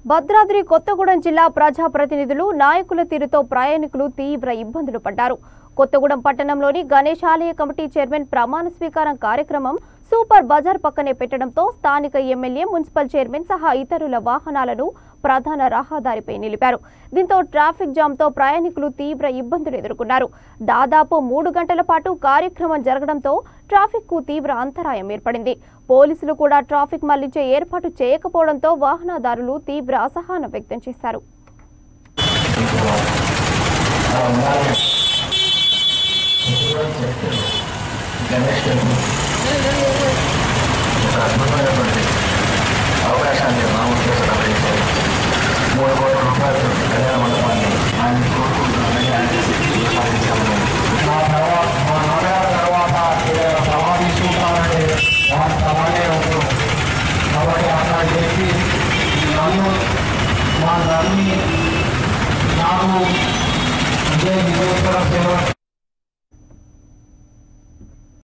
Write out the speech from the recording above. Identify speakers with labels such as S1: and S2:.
S1: భద్రాద్రి కొత్తగూడెం జిల్లా ప్రజాప్రతినిధులు నాయకుల తీరుతో ప్రయాణికులు తీవ్ర ఇబ్బందులు పడ్డారు కొత్తగూడెం పట్టణంలోని గణేష్ ఆలయ కమిటీ చైర్మన్ ప్రమాణ స్వీకారం కార్యక్రమం సూపర్ బజార్ పక్కనే పెట్టడంతో స్థానిక ఎమ్మెల్యే మున్సిపల్ చైర్మన్ సహా ఇతరుల వాహనాలను ప్రధాన రహదారిపై నిలిపారు దీంతో ట్రాఫిక్ జామ్తో ప్రయాణికులు తీవ్ర ఇబ్బందులు ఎదుర్కొన్నారు దాదాపు మూడు గంటల పాటు కార్యక్రమం జరగడంతో ట్రాఫిక్ కు తీవ్ర అంతరాయం ఏర్పడింది పోలీసులు కూడా ట్రాఫిక్ మళ్లించే ఏర్పాటు చేయకపోవడంతో వాహనదారులు తీవ్ర అసహనం వ్యక్తం చేశారు
S2: గణేష్ గారు ఒక అద్భుతమైనటువంటి అవకాశాన్ని మా ఉద్దేశం అందించారు మూడు కోట్ల రూపాయలు కళ్యాణ మండపాన్ని ఆయన కోరుకుంటున్నారని ఆయన సాధించాము
S3: మా తర్వాత మా నాన్నగారి తర్వాత ఏదైనా సమాధి చూపాలంటే వారి సమాధే ఉంటుంది కాబట్టి అట్లా చేసి నన్ను మా నన్ను నాకు విజయ విజయేశ్వర సేవ